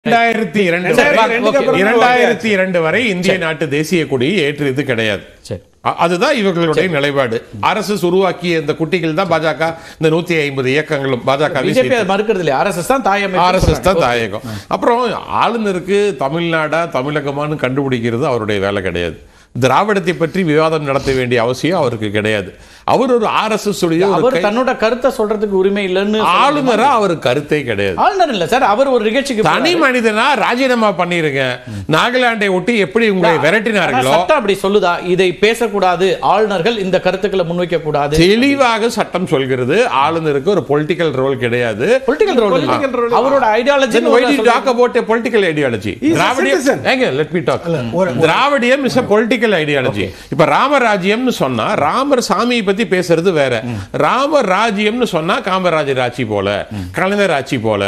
இரண்டாயிரத்தி இரண்டு சரி, வரை ரெண்டுக்கு அப்புறம் தான் இரண்டாயிரத்தி இரண்டு வரை இந்திய நாட்டு தேசிய கொடியை ஏற்றியது கிடையாது சரி அ- அதுதான் இவர்களுடைய நிலைப்பாடு அரசு உருவாக்கிய இந்த குட்டிகள் தான் பாஜக இந்த நூத்தி ஐம்பது இயக்கங்களும் பாஜக பிஜேபி அதை மறுக்கிறது இல்லையா ஆர்எஸ்எஸ் தான் தாயம் ஆர்எஸ்எஸ் தான் தாயகம் அப்புறம் ஆளுநருக்கு தமிழ்நாடா தமிழகமான்னு கண்டுபிடிக்கிறது அவருடைய வேலை கிடையாது திராவிடத்தை பற்றி விவாதம் நடத்த வேண்டிய அவசியம் அவருக்கு கிடையாது அவர் ஒரு ஆர்எஸ்எஸ் உடைய ஒரு அவர் கை- தன்னோட கருத்தை சொல்றதுக்கு உரிமை இல்லைன்னு சொல்ல ஆளுநரா அவர் கருத்தே கிடையாது ஆளுநர் இல்ல சார் அவர் ஒரு நிகழ்ச்சிக்கு தனி போறாரு. மனிதனா ராஜினாமா பண்ணிருங்க நாகாலாண்டை ஒட்டி எப்படி உங்களை ஆனா விரட்டினார்களோ சட்டம் அப்படி சொல்லுதா இதை பேசக்கூடாது ஆளுநர்கள் இந்த கருத்துக்களை முன்வைக்க கூடாது தெளிவாக சட்டம் சொல்கிறது ஆளுநருக்கு ஒரு பொலிட்டிக்கல் ரோல் கிடையாது பொலிட்டிக்கல் ரோல் Political role. அவரோட ideology Then why do you talk about a political ideology? He's a Dravidiyam citizen. ஏங்க, let me talk. Dravidiyam is a political ideology. இப்ப ராமராஜ்யம்னு சொன்னா ராமர் சாமியை பத்தி பேசுறது வேற ராம ராஜ்யம்னு சொன்னா காமராஜர் ஆட்சி போல கலைஞர் ஆட்சி போல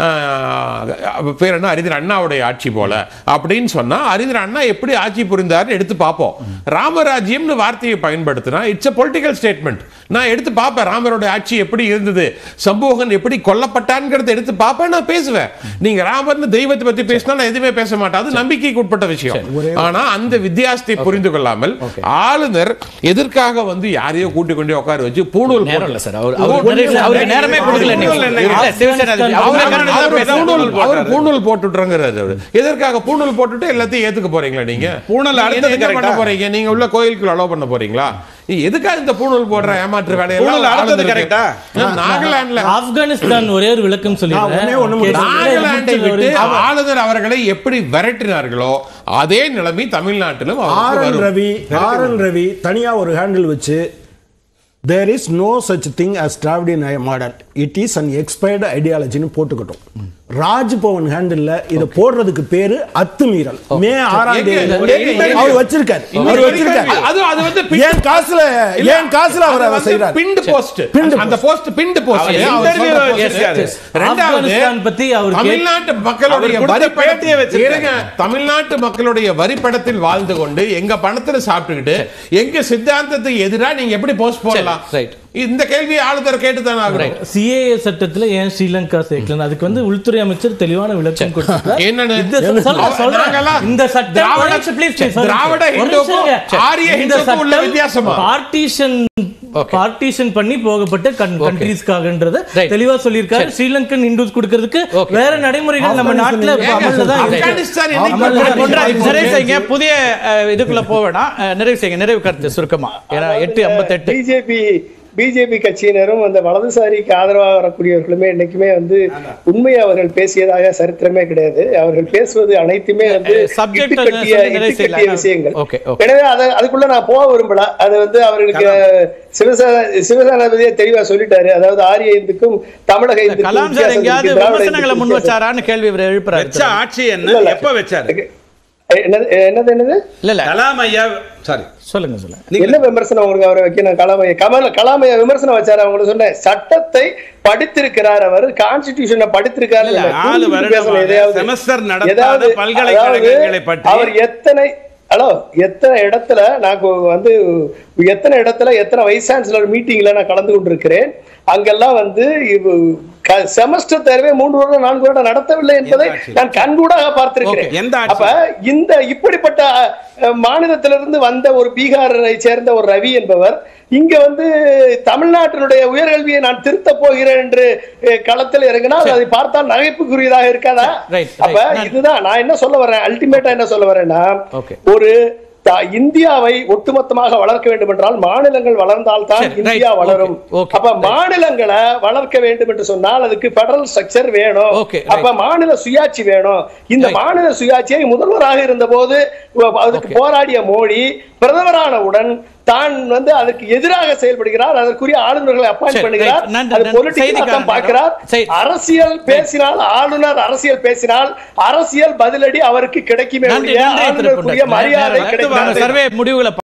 ஆஹ், பேர் என்ன அறிஞர் அண்ணாவுடைய ஆட்சி போல அப்படின்னு சொன்னா அறிஞர் அண்ணா எப்படி ஆட்சி புரிந்தார்னு எடுத்து பார்ப்போம் ராமராஜ்யம்னு வார்த்தையை பயன்படுத்தினா இட்ஸ் a political ஸ்டேட்மெண்ட் நான் எடுத்து பார்ப்பேன் ராமரோட ஆட்சி எப்படி இருந்தது சம்பூகன் எப்படி கொல்லப்பட்டான்ங்கிறத எடுத்து பார்ப்பேன் நான் பேசுவேன் நீங்க ராமர்னு தெய்வத்தை பத்தி பேசினா நான் எதுவுமே பேச மாட்டேன் அது நம்பிக்கைக்கு உட்பட்ட விஷயம் ஆனா அந்த வித்தியாசத்தை புரிந்து கொள்ளாமல் ஆளுநர் எதற்காக வந்து யாரையோ கூட்டி கொண்டு உட்கார வச்சு பூணூல் நேரம் போட்டு- இல்ல சார் அவர் அவர் நிறைய- அவருக்கு நேரமே கொடுக்கல இன்னைக்கு. இல்ல, சிவசேனா அவர் அவங்க அவர் கருத்து அவர் பேச- பூணூல் அவர் பூணூல் போட்டுட்டுறங்கிறாரு அவரு எதற்காக பூணூல் போட்டுட்டு எல்லாத்தையும் ஏத்துக்க போறீங்களா நீங்க பூணூல் அடுத்தது என்ன பண்ண correct ஆ? போறீங்க நீங்க உள்ள கோயிலுக்குள்ள அலோவ் பண்ண போறீங்களா நீ எதுக்காக இந்த பூணூல் போடுற ஏமாற்று வேலையெல்லாம் பூணூல் அடுத்தது ஆளுநருக்கு? correct ஆ? ஏன் நாகாலாந்துல ஆப்கானிஸ்தான் ஒரே ஒரு விளக்கம் நான் ஒண்ணே ஒண்ணு மட்டும் நாகாலாந்தை விட்டு சொல்லிடுறேன் ஆளுநர் அவர்களை எப்படி விரட்டினார்களோ அதே நிலைமை தமிழ்நாட்டிலும் அவருக்கு ஆர் என் வரும். ரவி ஆர் என் ரவி தனியா ஒரு ஹேண்டில் வச்சு there is no such thing as Dravidian model it is an expired ஐடியாலஜின்னு போட்டுக்கட்டும் ராஜ்பவன் ஹேண்டில்ல இதை போடுறதுக்கு பேரு அத்துமீறல் மே ஆறாம் எங்க- தேதி எங்க- எங்க- அவர் வச்சிருக்காரு அவர் இன்னைக்கு வச்சிருக்காரு அது அது வந்து பின்- ஏன் காசுல இல்ல, ஏன் காசுல அவர் அது அதை வந்து செய்யறாரு pinned post. Pinned அந்த post pinned post. அவர் அவர் interview சொல்ற post. வச்சிருக்காரு. ரெண்டாவது, ஆப்கானிஸ்தான் பத்தி அவர் கேட்- தமிழ்நாட்டு மக்களுடைய அவர் கொடுத்த பேட்டியை வரிப்படத்தில் வச்சிருக்காரு. இருங்க, தமிழ்நாட்டு மக்களுடைய வரிப்படத்தில் வாழ்ந்து கொண்டு எங்க பணத்துல சாப்பிட்டுக்கிட்டு எங்க சித்தாந்தத்துக்கு எதிரா நீங்க எப்படி போஸ்ட் போடலாம் right. இந்த கேள்வியை ஆளுநர் கேட்டுதானே ஆகணும் சிஏஏ சட்டத்துல ஏன் ஸ்ரீலங்கா சேர்க்கல அதுக்கு வந்து உள்துறை அமைச்சர் தெளிவான விளக்கம் கொடுத்தார் என்னன்னு? இந்த சொல்ல- சொல்ல- அவ- சொல்றேன். நாங்கெல்லாம் இந்த சட்டம் திராவிட- ஒரு நிமிஷம், please, please, ஒரு திராவிட நிமிஷம். ஒரு ஹிந்துக்கும் நிமிஷம் இருங்க. ஆரிய இந்த ஹிந்துக்கும் உள்ள சட்டம் வித்தியாசமா? பார்ட்டிஷன் பார்ட்டிஷன் பண்ணி போகப்பட்ட கண்ட்ரீஸ்க்காகன்றத Right. தெளிவா சொல்லியிருக்காரு ஸ்ரீலங்கன் இந்துஸ் கொடுக்கிறதுக்கு Okay. வேற நடைமுறைகள் நம்ம நாட்டுல ஏங்க, அமல்ல தான் இருக்கு. ஆப்கானிஸ்தான் என்னைக்கு அமல்ல தான் ஒன்றா, இருக்கு. நிறைவு செய்யுங்க புதிய அஹ், இதுக்குள்ள போக வேணாம் அஹ், நிறைவு செய்யுங்க நிறைவு கருத்து சுருக்கமா ஏன்னா எட்டு ஐம்பத்தெட்டு பிஜேபி பிஜேபி கட்சியினரும் அந்த வலதுசாரிக்கு ஆதரவாக வரக்கூடியவர்களுமே என்னைக்குமே வந்து உண்மையை அவர்கள் பேசியதாக சரித்திரமே கிடையாது அவர்கள் பேசுவது அனைத்துமே வந்து அஹ், subject இட்டு கட்டிய சொல்லி நிறைவு இட்டு கட்டிய செய்யலாம். விஷயங்கள் Okay, okay. எனவே அதை அதுக்குள்ள நான் போக விரும்பல அது வந்து அவர்களுக்கு சிவசேனா சிவசேனாபதியே தெளிவா சொல்லிட்டாரு அதாவது ஆரிய இந்துக்கும் தமிழக இந்துக்கும் கலாம் சார் வித்தியாசம் எங்கேயாவது இருக்கு, திராவிட விமர்சனங்களை இந்துக்கும் முன் வித்தியாசம் வச்சாரான்னு கேள்வி இவர் எழுப்புறாரு வச்ச ஆட்சி என்ன இல்ல, இல்ல. எப்ப வச்சாரு இருக்கு. என்னது என்னது என்னது இல்ல இல்ல கலாம் ஐயா சாரி சொல்லுங்க சொல்லுங்க என்ன விமர்சனம் உங்களுக்கு அவரை வைக்கணும் கலாமைய கமல் கலாமைய விமர்சனம் வச்சாரு அவங்களுக்கு சொன்னேன் சட்டத்தை படித்திருக்கிறார் அவர் கான்ஸ்டிடியூஷனை படித்திருக்காரு இல்ல, இல்ல. நாலு புரிஞ்சுட்டு வருடமாக பேசணும் எதையாவது. semester நடத்தாத எதாவது, பல்கலைக்கழகங்களை அதாவது பற்றி அவர் எத்தனை ஹலோ எத்தனை இடத்துல நான் கு- வந்து எத்தனை இடத்துல எத்தனை வைஸ் சான்சலர் மீட்டிங்ல நான் கலந்து கொண்டிருக்கிறேன் அங்கெல்லாம் வந்து செமஸ்டர் தேர்வை மூன்று வருடம் நான்கு வருடம் நடத்தவில்லை என்பதை எந்த ஆட்சி? நான் கண்கூடாக பார்த்திருக்கிறேன் Okay, எந்த ஆட்சி? அப்ப இந்த இப்படிப்பட்ட அஹ், மாநிலத்திலிருந்து வந்த ஒரு பீகாரை சேர்ந்த ஒரு ரவி என்பவர் இங்க வந்து தமிழ்நாட்டினுடைய உயர்கல்வியை நான் திருத்த போகிறேன் என்று அஹ், களத்தில் இறங்கினால் அதை பார்த்தால் நகைப்புக்குரியதாக இருக்காதா Right, right. அப்ப நான்- இதுதான் நான் என்ன சொல்ல வரேன் அல்டிமேட்டா என்ன சொல்ல வரேன்னா Okay. ஒரு த- இந்தியாவை ஒட்டுமொத்தமாக வளர்க்க வேண்டும் என்றால் மாநிலங்கள் வளர்ந்தால் தான் சரி, right. இந்தியா வளரும் Okay, okay, அப்ப right. மாநிலங்களை வளர்க்க வேண்டும் என்று சொன்னால் அதுக்கு பெடரல் ஸ்ட்ரக்சர் வேணும் Okay, right. அப்ப மாநில சுயாட்சி வேணும் இந்த Right. மாநில சுயாட்சியை முதல்வராக இருந்த போது அதுக்கு Okay. போராடிய மோடி பிரதமரானவுடன் தான் வந்து அதற்கு எதிராக செயல்படுகிறார் அதற்குரிய ஆளுநர்களை அப்பாயிண்ட் சரி, பண்ணுகிறார் right. நன்றி, அது நன்றி. பொலிட்டிக்கலா செய்திக்கான தான் பார்க்கிறார் சரி. அரசியல் பேசினால் ஆளுநர் அரசியல் பேசினால் அரசியல் பதிலடி அவருக்கு கிடைக்குமே நன்றி ஒழிய நன்றி ஆளுநருக்குரிய திரு மரியாதை பொன்ராஜ். கிடைக்காது சர்வே முடிவுகளை